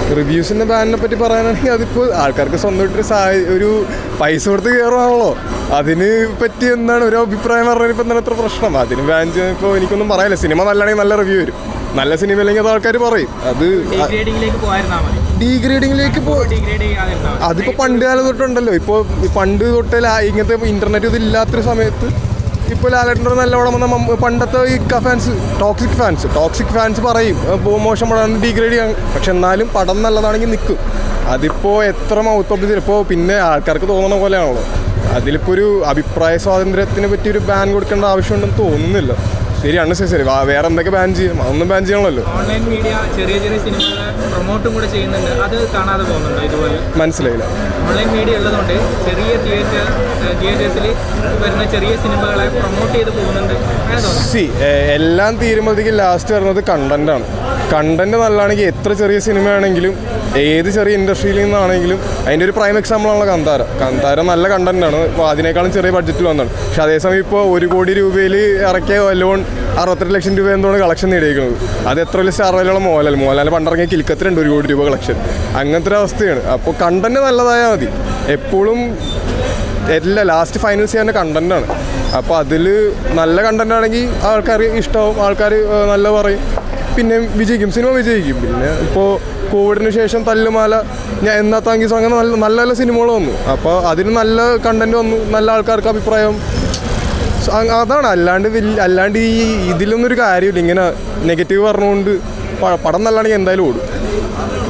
റിവ്യൂസിൻ്റെ ബാനിനെ പറ്റി പറയാനാണെങ്കിൽ അതിപ്പോൾ ആൾക്കാർക്ക് സ്വന്തമായിട്ടൊരു സാ ഒരു പൈസ കൊടുത്ത് കയറുവാണല്ലോ അതിന് പറ്റി എന്താണ് ഒരു അഭിപ്രായം പറഞ്ഞാൽ ഇപ്പം എന്താണ് ഇത്ര പ്രശ്നം അതിന് ബാൻ ചെയ്യാൻ ഇപ്പോൾ എനിക്കൊന്നും പറയാനില്ല സിനിമ നല്ലതാണെങ്കിൽ നല്ല റിവ്യൂ വരും നല്ല സിനിമ അല്ലെങ്കിൽ അത് ആൾക്കാർ പറയും അത് ഡിഗ്രേഡിങ്ങിലേക്ക് പോയിരുന്നാൽ മതി ഡീഗ്രേഡിങ്ങിലേക്ക് പോ ഡിഗ്രേഡ് ചെയ്യാതിരുന്നാൽ മതി അതിപ്പോൾ പണ്ട് കാലം തൊട്ടുണ്ടല്ലോ ഇപ്പോൾ പണ്ട് തൊട്ടേ ലാ- ഇങ്ങനത്തെ ഇൻ്റർനെറ്റ് ഇത് ഇല്ലാത്തൊരു സമയത്ത് ഇപ്പോൾ ലാലേട്ടൻ്റെ നല്ല പടം വന്ന മമ്മ- പണ്ടത്തെ ഈ fans toxic fans toxic fans പറയും "ബോ, മോശം പടമാണ് ഡീഗ്രേഡ് ചെയ്യാൻ പക്ഷെ എന്നാലും പടം നല്ലതാണെങ്കിൽ നിൽക്കും അതിപ്പോൾ എത്ര മൗത്ത് പബ്ലിസിറ്റി ഇപ്പോൾ പിന്നെ ആൾക്കാർക്ക് തോന്നുന്ന പോലെയാണല്ലോ അതിലിപ്പോൾ ഒരു അഭിപ്രായ സ്വാതന്ത്ര്യത്തിനെ പറ്റി ഒരു ബാൻ കൊടുക്കേണ്ട ആവശ്യമുണ്ടെന്ന് തോന്നുന്നില്ല ശരിയാണ് ശരി ശരി വാ- വേറെ എന്തൊക്കെ ബാൻ ചെയ്യും അതൊന്നും ബാൻ ചെയ്യണമല്ലോ ഓൺലൈൻ മീഡിയ ചെറിയ ചെറിയ സിനിമകൾ പ്രൊമോട്ടും കൂടെ ചെയ്യുന്നുണ്ട് അത് കാണാതെ പോകുന്നുണ്ടോ ഇതുപോലെ മനസ്സിലായില്ല ഓൺലൈൻ മീഡിയ ഉള്ളതുകൊണ്ട് ചെറിയ തിയേറ്റർ തിയേറ്റേഴ്സിൽ വരുന്ന ചെറിയ സിനിമകളെ പ്രൊമോട്ട് ചെയ്ത് പോകുന്നുണ്ട് അങ്ങനെ തോന്നുന്നു സി എല്ലാം തീരുമ്പോഴത്തേക്കും ലാസ്റ്റ് വരുന്നത് കണ്ടന്റാണ് കണ്ടന്റ് നല്ലതാണെങ്കിൽ എത്ര ചെറിയ സിനിമയാണെങ്കിലും ഏത് ചെറിയ ഇൻഡസ്ട്രിയിൽ നിന്നാണെങ്കിലും അതിൻ്റെ ഒരു പ്രൈം എക്സാമ്പിളാണല്ലോ കന്താര കന്താര നല്ല കണ്ടന്റാണ് അപ്പോൾ അതിനേക്കാളും ചെറിയ ബഡ്ജറ്റിൽ വന്നതാണ് പക്ഷെ അതേസമയം ഇപ്പോൾ ഒരു കോടി രൂപയിൽ ഇറക്കിയ ലോൺ അറുപത്തെട്ട് ലക്ഷം രൂപ എന്താണ് കളക്ഷൻ നേടിയിരിക്കുന്നത് അത് എത്ര വലിയ സ്റ്റാർ വാല്യുള്ള മോഹൻലാൽ മോഹൻലാൽ പണ്ടിറങ്ങിയ കിൽക്കത്തിലുണ്ട് ഒരു കോടി രൂപ കളക്ഷൻ അങ്ങനത്തെ ഒരു അവസ്ഥയാണ് അപ്പോൾ കണ്ടന്റ് നല്ലതായാൽ മതി എപ്പോഴും എല്ലാ ലാസ്റ്റ് ഫൈനൽസ് ചെയ്യുന്ന കണ്ടന്റാണ് അപ്പോൾ അതിൽ നല്ല കണ്ടന്റ് ആണെങ്കിൽ ആൾക്കാർ ഇഷ്ടമാവും ആൾക്കാർ നല്ല പറയും പിന്നെ വിജയിക്കും സിനിമ വിജയിക്കും പിന്നെ ഇപ്പോൾ കോവിഡിന് ശേഷം തല്ലുമാല ഞാൻ എന്നാ താങ്കി സോങ് അങ്ങനെ നല്ല നല്ല നല്ല സിനിമകൾ വന്നു അപ്പോൾ അതിന് നല്ല കണ്ടന്റ് വന്നു നല്ല ആൾക്കാർക്ക് അഭിപ്രായം സോ, അ- അതാണ് അല്ലാണ്ട് വലിയ അല്ലാണ്ട് ഈ ഇതിലൊന്നും ഒരു കാര്യമില്ല ഇങ്ങനെ നെഗറ്റീവ് പറഞ്ഞുകൊണ്ട് പ- പടം നല്ലതാണെങ്കിൽ എന്തായാലും ഓടും